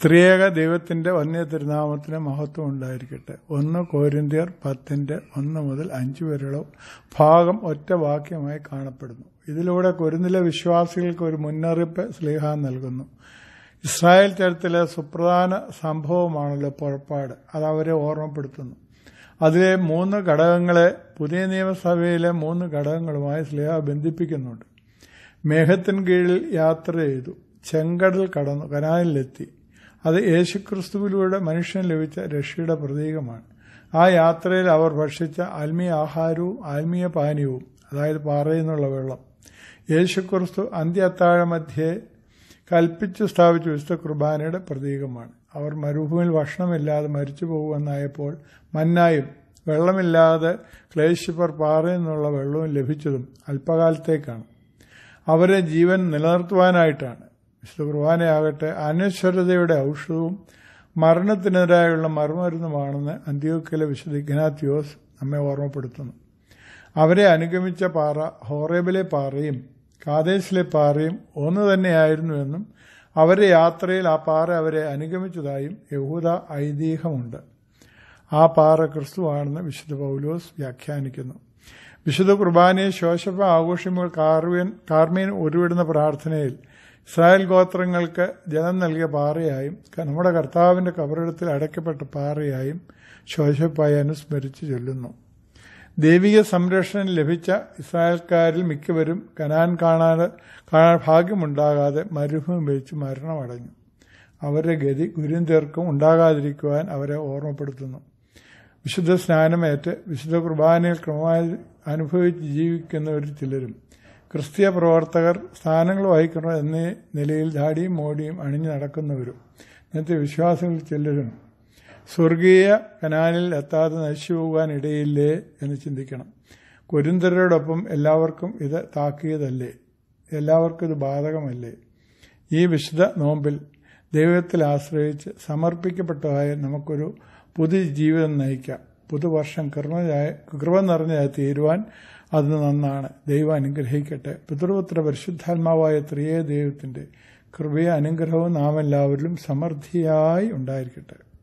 ത്രിയേക ദൈവത്തിന്റെ വന്യ തിരുനാമത്തിന് മഹത്വം ഉണ്ടായിരിക്കട്ടെ ഒന്ന് കോരിന്ത്യർ പത്തിന്റെ ഒന്ന് മുതൽ അഞ്ച് വരെയുള്ള ഭാഗം ഒറ്റ വാക്യമായി കാണപ്പെടുന്നു ഇതിലൂടെ കൊരിന്തിലെ വിശ്വാസികൾക്ക് ഒരു മുന്നറിയിപ്പ് സ്ലീഹ നൽകുന്നു ഇസ്രായേൽ ചരിത്രത്തിലെ സുപ്രധാന സംഭവമാണല്ലോ പുറപ്പാട് അത് അവരെ ഓർമ്മപ്പെടുത്തുന്നു അതിലെ മൂന്ന് ഘടകങ്ങളെ പുതിയ നിയമസഭയിലെ മൂന്ന് ഘടകങ്ങളുമായി സ്ലീഹ ബന്ധിപ്പിക്കുന്നുണ്ട് മേഘത്തിൻ കീഴിൽ യാത്ര ചെയ്തു ചെങ്കടൽ കടന്നു കനാലിലെത്തി അത് യേശുക്രിസ്തുവിലൂടെ മനുഷ്യന് ലഭിച്ച രക്ഷയുടെ പ്രതീകമാണ് ആ യാത്രയിൽ അവർ ഭക്ഷിച്ച ആത്മീയ ആഹാരവും ആത്മീയ പാനീയവും അതായത് പാറയിൽ നിന്നുള്ള വെള്ളം യേശുക്രിസ്തു അന്ത്യ അത്താഴ മധ്യേ കൽപ്പിച്ചു സ്ഥാപിച്ച വിശുദ്ധ കുർബാനയുടെ പ്രതീകമാണ് അവർ മരുഭൂമിയിൽ ഭക്ഷണമില്ലാതെ മരിച്ചു പോകുമെന്നായപ്പോൾ മന്നായും വെള്ളമില്ലാതെ ക്ലേശിപ്പർ പാറയിൽ നിന്നുള്ള വെള്ളവും ലഭിച്ചതും അല്പകാലത്തേക്കാണ് അവരെ ജീവൻ നിലനിർത്തുവാനായിട്ടാണ് വിശുദ്ധ കുർബാനയാകട്ടെ അനശ്വരതയുടെ ഔഷധവും മരണത്തിനെതിരായുള്ള മറുമരുന്നുമാണെന്ന് അന്ത്യോക്കിലെ വിശുദ്ധ ഇഗ്നാത്യോസ് നമ്മെ ഓർമ്മപ്പെടുത്തുന്നു അവരെ അനുഗമിച്ച പാറ ഹോറേബിലെ പാറയും കാദേശിലെ പാറയും ഒന്ന് തന്നെയായിരുന്നുവെന്നും അവരെ യാത്രയിൽ ആ പാറ അവരെ അനുഗമിച്ചതായും യഹൂദ ഐതിഹ്യമുണ്ട് ആ പാറ ക്രിസ്തുവാണെന്ന് വിശുദ്ധ പൗലോസ് വ്യാഖ്യാനിക്കുന്നു വിശുദ്ധ കുർബാനയെ ശോശപ്പ ആഘോഷിക്കുമ്പോൾ കാർവ്യൻ കാർമീൻ ഉരുവിടുന്ന പ്രാർത്ഥനയിൽ ഇസ്രായേൽ ഗോത്രങ്ങൾക്ക് ജലം നൽകിയ പാറയായും നമ്മുടെ കർത്താവിന്റെ കബറിടത്തിൽ അടയ്ക്കപ്പെട്ട പാറയായും ശോശപ്പായി അനുസ്മരിച്ച് ചൊല്ലുന്നു ദൈവിക സംരക്ഷണം ലഭിച്ച ഇസ്രായേൽക്കാരിൽ മിക്കവരും കനാൻ കാണാതെ കാണാൻ ഭാഗ്യമുണ്ടാകാതെ മരുഭൂമി വെച്ച് മരണമടഞ്ഞു അവരുടെ ഗതി ഗുരുന്തീർക്കും ഉണ്ടാകാതിരിക്കുവാൻ അവരെ ഓർമ്മപ്പെടുത്തുന്നു വിശുദ്ധ സ്നാനമേറ്റ് വിശുദ്ധ കുർബാനയിൽ ക്രമമായി അനുഭവിച്ച് ജീവിക്കുന്നവരിൽ ചിലരും ക്രിസ്തീയ പ്രവർത്തകർ സ്ഥാനങ്ങൾ വഹിക്കണം എന്ന നിലയിൽ ധാടിയും മോടിയും അണിഞ്ഞു നടക്കുന്നവരും ഇന്നത്തെ വിശ്വാസികൾ ചിലരും സ്വർഗീയ കനാലിൽ എത്താതെ നശിച്ചു പോകാൻ ഇടയില്ലേ എന്ന് ചിന്തിക്കണം കുരുന്തരോടൊപ്പം എല്ലാവർക്കും ഇത് താക്കിയതല്ലേ എല്ലാവർക്കും ഇത് ബാധകമല്ലേ ഈ വിശുദ്ധ നോമ്പിൽ ദൈവത്തിൽ ആശ്രയിച്ച് സമർപ്പിക്കപ്പെട്ടതായ നമുക്കൊരു പുതിയ ജീവിതം നയിക്കാം പുതുവർഷം കൃപയായ കൃപ നിറഞ്ഞതായി തീരുവാൻ അത് നന്നാണ് ദൈവം അനുഗ്രഹിക്കട്ടെ പിതൃപുത്ര പരിശുദ്ധാത്മാവായ ത്രിയേ ദൈവത്തിന്റെ കൃപയ അനുഗ്രഹവും നാം എല്ലാവരിലും സമൃദ്ധിയായി ഉണ്ടായിരിക്കട്ടെ